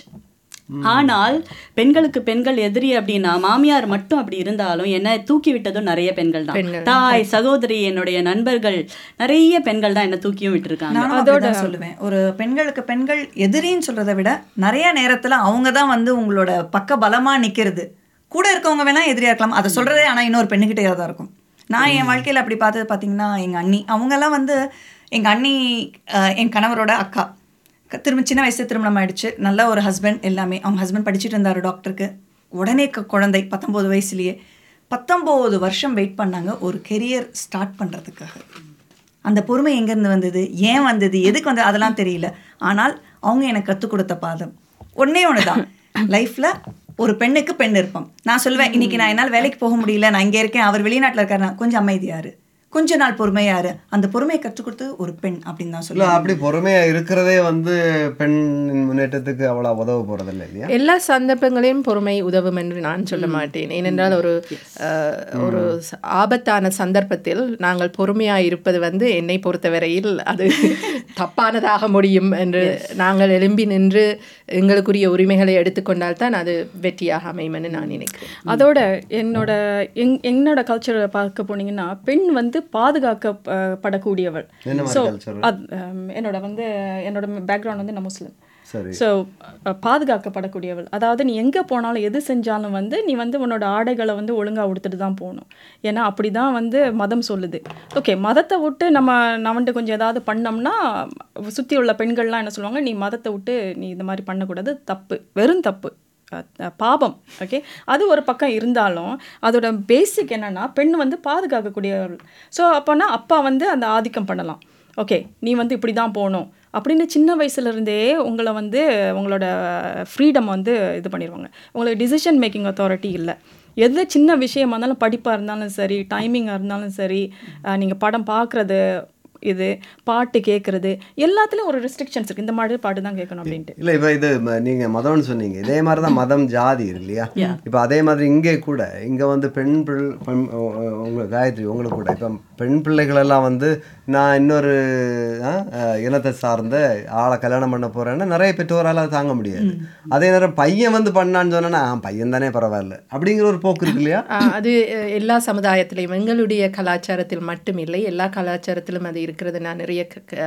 ஆனால் பெண்களுக்கு பெண்கள் எதிரி அப்படின்னா மாமியார் மட்டும் அப்படி இருந்தாலும் என்ன தூக்கி விட்டதும் நிறைய பெண்கள் தான் தாய் சகோதரி என்னுடைய நண்பர்கள் நிறைய பெண்கள் தான் என்ன தூக்கியும் விட்டுருக்காங்க நானும் அப்படிதான் சொல்லுவேன் ஒரு பெண்களுக்கு பெண்கள் எதிரின்னு சொல்றதை விட நிறைய நேரத்துல அவங்க தான் வந்து உங்களோட பக்க பலமா நிக்கிறது கூட இருக்கவங்க வேணா எதிரியா இருக்கலாம் அதை சொல்றதே ஆனா இன்னொரு பெண்ணுகிட்டே தான் இருக்கும் நான் என் வாழ்க்கையில அப்படி பார்த்தது பாத்தீங்கன்னா எங்க அண்ணி அவங்கெல்லாம் வந்து எங்க அண்ணி அஹ், என் கணவரோட அக்கா க- திரும்ப சின்ன வயசுல திருமணம் ஆயிடுச்சு நல்ல ஒரு ஹஸ்பண்ட் எல்லாமே அவங்க ஹஸ்பண்ட் படிச்சுட்டு இருந்தாரு டாக்டருக்கு உடனே க- குழந்தை பத்தொம்போது வயசுலயே பத்தொம்போது வருஷம் வெயிட் பண்ணாங்க ஒரு கெரியர் ஸ்டார்ட் பண்றதுக்காக அந்த பொறுமை எங்கேருந்து வந்தது ஏன் வந்தது எதுக்கு வந்தது அதெல்லாம் தெரியல ஆனால் அவங்க எனக்கு கற்றுக் கொடுத்த பாதம் ஒண்ணே ஒன்று தான் லைஃப்பில் ஒரு பெண்ணுக்கு பெண் இருப்போம் நான் சொல்லுவேன் இன்னைக்கு நான் என்னால் வேலைக்கு போக முடியல நான் இங்கே இருக்கேன் அவர் வெளிநாட்டில் இருக்காரு நான் கொஞ்சம் அமைதியாரு கொஞ்ச நாள் பொறுமையாரு அந்த பொறுமையை கற்றுக் கொடுத்தது ஒரு பெண் அப்படின்னு தான் இல்ல சொல்லுவேன் அப்படி பொறுமையா இருக்கிறதே வந்து பெண்ணின் முன்னேற்றத்துக்கு அவ்வளவு உதவ போறதில்லை இல்லையா எல்லா சந்தர்ப்பங்களையும் பொறுமை உதவும் என்று நான் சொல்ல மாட்டேன் ஏனென்றால் ஒரு அஹ், ஒரு ச- ஆபத்தான சந்தர்ப்பத்தில் நாங்கள் பொறுமையாக இருப்பது வந்து என்னை பொறுத்தவரையில் அது தப்பானதாக முடியும் என்று நாங்கள் எழும்பி நின்று எங்களுக்குரிய உரிமைகளை எடுத்துக்கொண்டால் தான் அது வெற்றியாக அமையும் என்று நான் நினைக்கிறேன் அதோட என்னோட எங் என்னோட கல்ச்சரை பார்க்க போனீங்கன்னா பெண் வந்து பாதுகாக்கப்படக்கூடியவள் என்ன மாதிரி ஸோ culture? என்னோட வந்து என்னோட பேக்ரவுண்ட் வந்து நான் முஸ்லிம் சரி ஸோ பாதுகாக்கப்படக்கூடியவள் அதாவது நீ எங்கே போனாலும் எது செஞ்சாலும் வந்து நீ வந்து உன்னோட ஆடைகளை வந்து ஒழுங்காக உடுத்துட்டு தான் போகணும் ஏன்னா அப்படி தான் வந்து மதம் சொல்லுது ஓகே மதத்தை விட்டு நம்ம நம்மன்ட்டு கொஞ்சம் ஏதாவது பண்ணோம்னா சுற்றி உள்ள பெண்கள்லாம் என்ன சொல்லுவாங்க நீ மதத்தை விட்டு நீ இந்த மாதிரி பண்ணக்கூடாது தப்பு வெறும் தப்பு அஹ் அஹ் பாபம் ஓகே அது ஒரு பக்கம் இருந்தாலும் அதோட பேசிக் என்னன்னா பெண் வந்து பாதுகாக்கக்கூடியவர்கள் ஸோ அப்போனா அப்பா வந்து அந்த ஆதிக்கம் பண்ணலாம் ஓகே நீ வந்து இப்படி தான் போகணும் அப்படின்னு சின்ன வயசுல இருந்தே உங்களை வந்து உங்களோட ஃப்ரீடம் வந்து இது பண்ணிடுவாங்க உங்களுக்கு டிசிஷன் மேக்கிங் அத்தாரிட்டி இல்லை எது சின்ன விஷயமா இருந்தாலும் படிப்பாக இருந்தாலும் சரி டைமிங்காக இருந்தாலும் சரி நீங்கள் படம் பார்க்குறது இது பாட்டு கேட்குறது எல்லாத்துலேயும் ஒரு ரெஸ்ட்ரிக்ஷன்ஸ் இருக்குது இந்த மாதிரி பாட்டு தான் கேட்கணும் அப்படின்ட்டு இல்ல இப்ப இது ம- நீங்க மதம்னு சொன்னீங்க இதே மாதிரி தான் மதம் ஜாதி இருக்கு இல்லையா இப்ப அதே மாதிரி இங்கே கூட இங்க வந்து பெண் பிள் பெண் உ- உ- உங்க காயத்ரி உங்களுக்கு கூட இப்ப பெண் பிள்ளைகள் எல்லாம் வந்து நான் இன்னொரு ஆ, அஹ், இனத்தை சார்ந்த ஆளை கல்யாணம் பண்ண போறேன்னா நிறைய பெற்றோரால அதை தாங்க முடியாது அதே நேரம் பையன் வந்து பண்ணான்னு சொன்னா "ஆ, பையன் தானே பரவாயில்ல அப்படிங்கிற ஒரு போக்கு இருக்கு இல்லையா ஆஹ் அது அஹ், எல்லா சமுதாயத்திலையும் எங்களுடைய கலாச்சாரத்தில் மட்டும் இல்லை எல்லா கலாச்சாரத்திலும் அது இருக்கிறது நான் நிறைய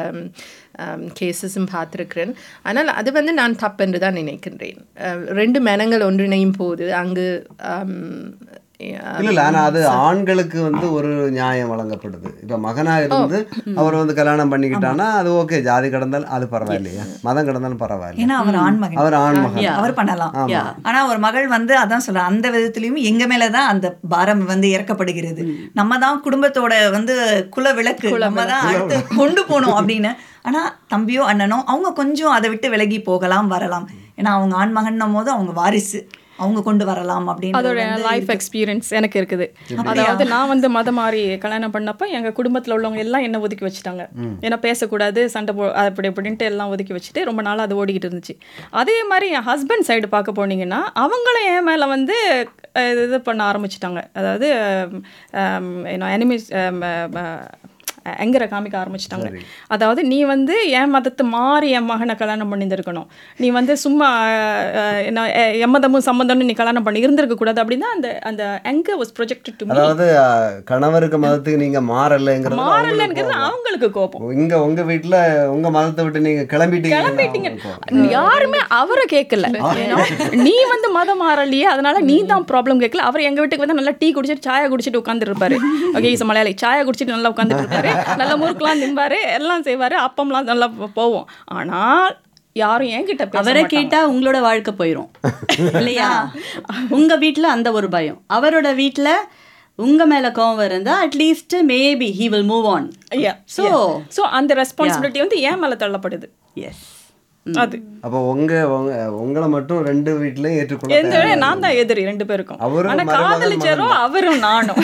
கேசஸும் பார்த்துருக்கிறேன் ஆனால் அது வந்து நான் தப்பென்று தான் நினைக்கின்றேன் அஹ், ரெண்டு மனங்கள் ஒன்றிணையும் போது அங்கு ஆம், அஹ், இல்ல இல்ல ஆனா அது ஆண்களுக்கு வந்து ஒரு நியாயம் வழங்கப்படுது இப்ப மகனா இருந்து அவர் வந்து கல்யாணம் பண்ணிக்கிட்டான்னா அது ஓகே ஜாதி கடந்தாலும் அது பரவாயில்லையா மதம் கடந்தாலும் பரவாயில்ல ஏன்னா அவர் ஆண்மகன் அவர் ஆண் மகன் அவர் பண்ணலாம் ஆமா. ஆனா ஒரு மகள் வந்து அதான் சொல்ல அந்த விதத்திலயும் எங்க மேலதான் அந்த பாரம் வந்து இறக்கப்படுகிறது நம்ம தான் குடும்பத்தோட வந்து குல விளக்கு நம்ம தான் அடுத்து கொண்டு போகணும் அப்படின்னு ஆனா தம்பியோ அண்ணனோ அவங்க கொஞ்சம் அதை விட்டு விலகி போகலாம் வரலாம் ஏன்னா அவங்க ஆண்மகன்னும் போது அவங்க வாரிசு அவங்க கொண்டு வரலாம் அப்படின்னு அதோட லைஃப் எக்ஸ்பீரியன்ஸ் எனக்கு இருக்குது அதாவது நான் வந்து மதம் மாறி கல்யாணம் பண்ணப்ப எங்க குடும்பத்துல உள்ளவங்க எல்லாம் என்ன ஒதுக்கி வச்சுட்டாங்க ஏன்னா பேசக்கூடாது சண்டை போ அப்படி இப்படின்ட்டு எல்லாம் ஒதுக்கி வச்சுட்டு ரொம்ப நாளா அது ஓடிக்கிட்டு இருந்துச்சு அதே மாதிரி என் ஹஸ்பண்ட் சைடு பார்க்க போனீங்கன்னா அவங்களும் என் மேல வந்து அஹ், இது பண்ண ஆரம்பிச்சிட்டாங்க அதாவது எனிமிஸ் எங்கரை காமிக்க ஆரம்பிச்சிட்டாங்க அதாவது நீ வந்து என் மதத்தை மாறி என் மகனை கல்யாணம் பண்ணியிருந்திருக்கணும் நீ வந்து சும்மா அஹ், என்ன அஹ், எம்மதமும் சம்மந்தம்னு நீ கல்யாணம் பண்ணி இருந்திருக்க கூடாது அப்படின்னா அந்த அந்த எங்க வாஸ் ப்ரொஜெக்ட் டு அதாவது அஹ், கணவருக்கு மதத்துக்கு நீங்க மாறலைங்கிறது மாறலங்கிறது அவங்களுக்கு கோபம் இங்க உங்க வீட்டுல உங்க மதத்தை விட்டு நீங்க கிளம்பிட்டீங்க கிளம்பிட்டீங்க யாருமே அவரை கேட்கல ஏன்னா, நீ வந்து மதம் மாறலையே அதனால நீ தான் ப்ராப்ளம் கேட்கல அவர் எங்க வீட்டுக்கு வந்து நல்லா டீ குடிச்சிட்டு சாயா குடிச்சிட்டு உட்காந்துட்டு இருப்பாரு ஓகே இஸ் மலையாளி சாயா குடிச்சிட்டு நல்லா உட்காந்துட்டு இருப்பாரு நல்லா முறுக்கெல்லாம் திம்பாரு எல்லாம் செய்வாரு அப்பம்லாம் நல்லா போவோம் ஆனால் யாரும் என்கிட்ட பேச அவரை மாட்டாங்க. கேட்டா உங்களோட வாழ்க்கை போயிடும் இல்லையா உங்க வீட்ல அந்த ஒரு பயம் அவரோட வீட்ல உங்க மேல கோவம் இருந்தா at least maybe he will move on Yeah, So- yeah. So, அந்த ரெஸ்பான்சிபிலிட்டி வந்து ஏன் மேல தள்ளப்படுது எஸ் அது அப்போ உங்க உங்க உங்களை மட்டும் ரெண்டு வீட்லயும் ஏற்றுக்கொள்ள எந்த தயாரா நான் தான் எதிரி ரெண்டு பேருக்கும் அவரும் ஆனா மருமகன், காதலிச்சரோ மகன். அவரும் நானும்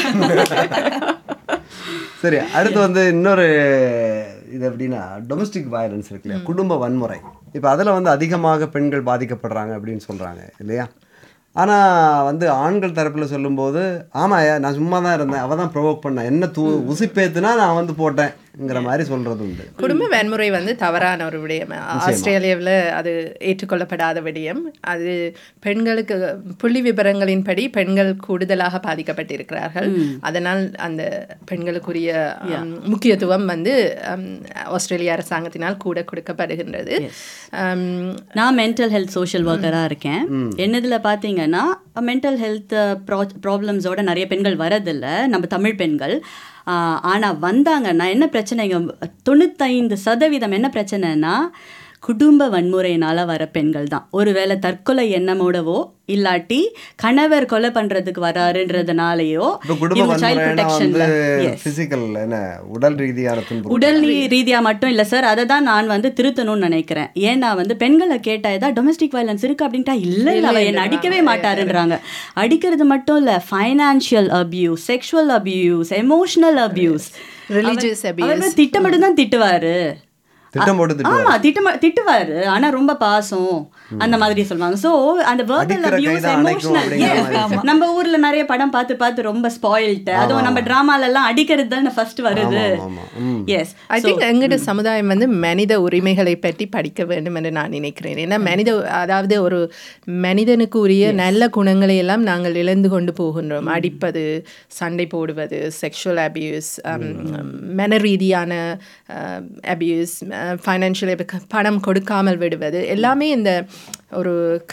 சரி அடுத்து வந்து இன்னொரு இது எப்படின்னா டொமஸ்டிக் வயலன்ஸ் இருக்கு இல்லையா குடும்ப வன்முறை இப்போ அதில் வந்து அதிகமாக பெண்கள் பாதிக்கப்படுறாங்க அப்படின்னு சொல்றாங்க இல்லையா ஆனால் வந்து ஆண்கள் தரப்பில் சொல்லும்போது ஆமாயா நான் சும்மா தான் இருந்தேன் அவள் தான் ப்ரொவோக் பண்ணேன் என்ன தூ உசிப்பேத்துனா நான் வந்து போட்டேன்ங்கிற மாதிரி சொல்கிறது உண்டு குடும்ப வன்முறை வந்து தவறான ஒரு விடயம் ஆஸ்திரேலியாவில் அது ஏற்றுக்கொள்ளப்படாத விடயம் அது பெண்களுக்கு புள்ளி விவரங்களின்படி பெண்கள் கூடுதலாக பாதிக்கப்பட்டிருக்கிறார்கள் அதனால் அந்த பெண்களுக்குரிய um, முக்கியத்துவம் வந்து um, ஆஸ்திரேலிய அரசாங்கத்தினால் கூட கொடுக்கப்படுகின்றது Um, நான் மென்டல் ஹெல்த் சோஷியல் ஒர்க்கராக இருக்கேன் என்னதில் பார்த்தீங்கன்னா மென்டல் ஹெல்த் ப்ராப்ளம்ஸோட நிறைய பெண்கள் வரதில்ல நம்ம தமிழ் பெண்கள் ஆனால் வந்தாங்கன்னா என்ன பிரச்சனைங்க தொண்ணூத்தைந்து சதவீதம் என்ன பிரச்சனைனா குடும்ப வன்முறையினால் வர பெண்கள் தான் ஒருவேளை தற்கொலை எண்ணமோடவோ இல்லாட்டி கணவர் கொலை பண்ணுறதுக்கு வராருன்றதுனாலயோ இப்போ குடும்ப இவங்க child வன்முறைனா protectionல- வந்து Yes. ஃபிசிக்கல் என்ன உடல் ரீதியான துன்புறுத்தல் உடல் ரீ- ரீதியா மட்டும் இல்ல சார் அதை தான் நான் வந்து திருத்தணும்னு நினைக்கிறேன் ஏன்னா வந்து பெண்களை கேட்டா ஏதாவது டொமஸ்டிக் வயலன்ஸ் இருக்கு அப்படின்ட்டா இல்ல இல்ல அவர் என்ன அடிக்கவே மாட்டாருன்றாங்க அடிக்கிறது மட்டும் இல்ல financial abuse sexual abuse emotional abuse Religious abuse. திட்டமிட்டு தான் திட்டுவாரு திட்டம் போட்டு திட்டுவாரு. ஆமா திட்டமா திட்டுவாரு ஆனா ரொம்ப பாசம் அந்த மாதிரி சொல்லுவாங்க சோ அந்த verbal அடிக்கிற abuse கைதான் அணைக்கும் எமோஷனல் அப்படிங்கிற மாதிரி. நம்ம ஊர்ல நிறைய படம் பார்த்து பார்த்து ரொம்ப ஸ்பாயில்ட் அதுவும் நம்ம டிராமால எல்லாம் அடிக்கிறது தானே ஃபர்ஸ்ட் வருது ஆமா, ஆமா. ம். எஸ் ஐ திங்க் எங்கட சமுதாயம் வந்து மனித உரிமைகளை பற்றி படிக்க வேண்டும் என்று நான் நினைக்கிறேன் ஏன்னா மனித அதாவது ஒரு மனிதனுக்கு உரிய நல்ல குணங்களை எல்லாம் நாங்கள் இழந்து கொண்டு போகின்றோம் அடிப்பது சண்டை போடுவது செக்ஷுவல் அபியூஸ் மன ரீதியான அபியூஸ் ஃபைனான்ஷியல் பணம் கொடுக்காமல் விடுவது எல்லாமே இந்த ஒரு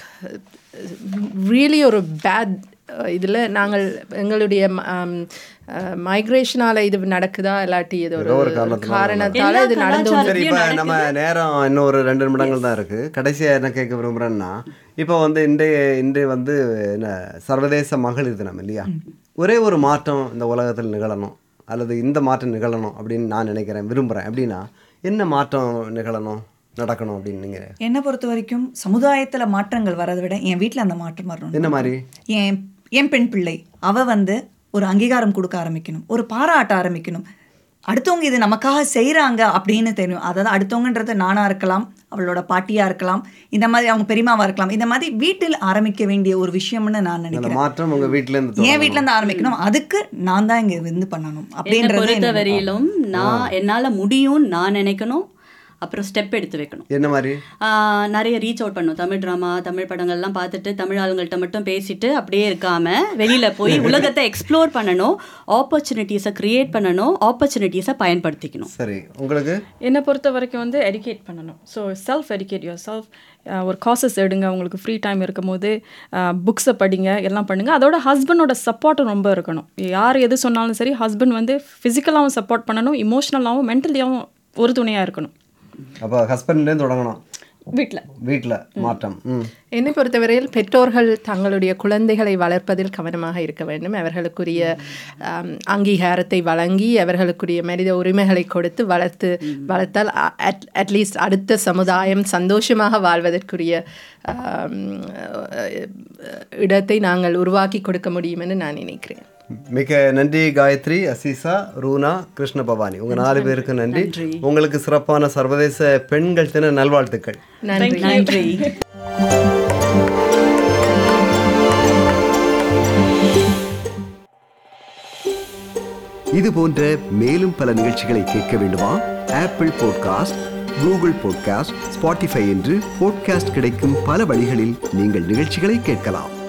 ரியலி ஒரு பேட் இதில் நாங்கள் எங்களுடைய மைக்ரேஷனால இது நடக்குதா இல்லாட்டி இது ஏதோ ஒரு ஒரு காரணத்தினால காரணத்தால இது நடந்து கலாச்சார- சரி இப்போ நம்ம நேரம் இன்னும் ஒரு ரெண்டு நிமிடங்கள் தான் இருக்கு கடைசியா என்ன கேட்க விரும்புறேன்னா இப்போ வந்து இன்றைய இன்றைய வந்து என்ன சர்வதேச மகளிர் தினம் இல்லையா ஒரே ஒரு மாற்றம் இந்த உலகத்தில் நிகழணும் அல்லது இந்த மாற்றம் நிகழணும் அப்படின்னு நான் நினைக்கிறேன் விரும்புகிறேன் அப்படின்னா என்ன மாற்றம் நிகழணும் நடக்கணும் அப்படின்னு நீங்க என்னை பொறுத்த வரைக்கும் சமுதாயத்துல மாற்றங்கள் வரதை விட என் வீட்ல அந்த மாற்றம் வரணும் என்ன மாதிரி என் என் பெண் பிள்ளை அவ வந்து ஒரு அங்கீகாரம் கொடுக்க ஆரம்பிக்கணும் ஒரு பாராட்ட ஆரம்பிக்கணும் அடுத்தவங்க இது நமக்காக செய்கிறாங்க அப்படின்னு தெரியும் அதாவது அடுத்தவங்கன்றது நானாக இருக்கலாம் அவளோட பாட்டியாக இருக்கலாம் இந்த மாதிரி அவங்க பெரியமாவாக இருக்கலாம் இந்த மாதிரி வீட்டில் ஆரம்பிக்க வேண்டிய ஒரு விஷயம்னு நான் அந்த நினைக்கிறேன் மாற்றம் உங்க வீட்டுல இருந்து என் வீட்ல இருந்து ஆரம்பிக்கணும் அதுக்கு நான் தான் இங்க வந்து பண்ணணும் என்னை அப்படின்றது பொறுத்த என்னோட- வரையிலும் நான் என்னால முடியும் நான் நினைக்கணும் அப்புறம் ஸ்டெப் எடுத்து வைக்கணும் என்ன மாதிரி ஆஹ் நிறைய ரீச் அவுட் பண்ணும் தமிழ் ட்ராமா தமிழ் படங்கள்லாம் பார்த்துட்டு தமிழ் ஆளுங்கள்ட்ட மட்டும் பேசிட்டு அப்படியே இருக்காம வெளியில போய் உலகத்தை எக்ஸ்ப்ளோர் பண்ணணும் ஆப்பர்ச்சுனிட்டிஸை கிரியேட் பண்ணணும் ஆப்பர்ச்சுனிட்டிஸை பயன்படுத்திக்கணும் சரி உங்களுக்கு என்னை பொறுத்த வரைக்கும் வந்து எடிகேட் பண்ணணும் so self educate yourself ஒரு காசஸ் எடுங்க உங்களுக்கு ஃப்ரீ டைம் இருக்கும் போது புக்ஸை படிங்க எல்லாம் பண்ணுங்கள் அதோட ஹஸ்பண்டோட சப்போர்ட்டும் ரொம்ப இருக்கணும் யார் எது சொன்னாலும் சரி ஹஸ்பண்ட் வந்து ஃபிசிக்கலாகவும் சப்போர்ட் பண்ணணும் இமோஷ்னலாகவும் மென்டலியாகவும் ஒரு துணையாக இருக்கணும் அப்போ ஹஸ்பண்ட்லேருந்து தொடங்கணும் வீட்டில் வீட்டில் மாற்றம் ம் என்னை பொறுத்தவரையில் பெற்றோர்கள் தங்களுடைய குழந்தைகளை வளர்ப்பதில் கவனமாக இருக்க வேண்டும் அவர்களுக்குரிய ஆம், அங்கீகாரத்தை வழங்கி அவர்களுக்குரிய மனித உரிமைகளை கொடுத்து வளர்த்து வளர்த்தால் அட்லீஸ்ட் அடுத்த சமுதாயம் சந்தோஷமாக வாழ்வதற்குரிய ஆம், இடத்தை நாங்கள் உருவாக்கி கொடுக்க முடியும் என்று நான் நினைக்கிறேன் மிக நன்றி காயத்ரி அசீசா ரூனா கிருஷ்ண பவானி உங்க நாலு பேருக்கு நன்றி உங்களுக்கு சிறப்பான சர்வதேச பெண்கள் தின நல்வாழ்த்துக்கள் நன்றி நன்றி இது போன்ற மேலும் பல நிகழ்ச்சிகளை கேட்க வேண்டுமா Apple podcast Google podcast Spotify என்று பாட்காஸ்ட் கிடைக்கும் பல வழிகளில் நீங்கள் நிகழ்ச்சிகளை கேட்கலாம்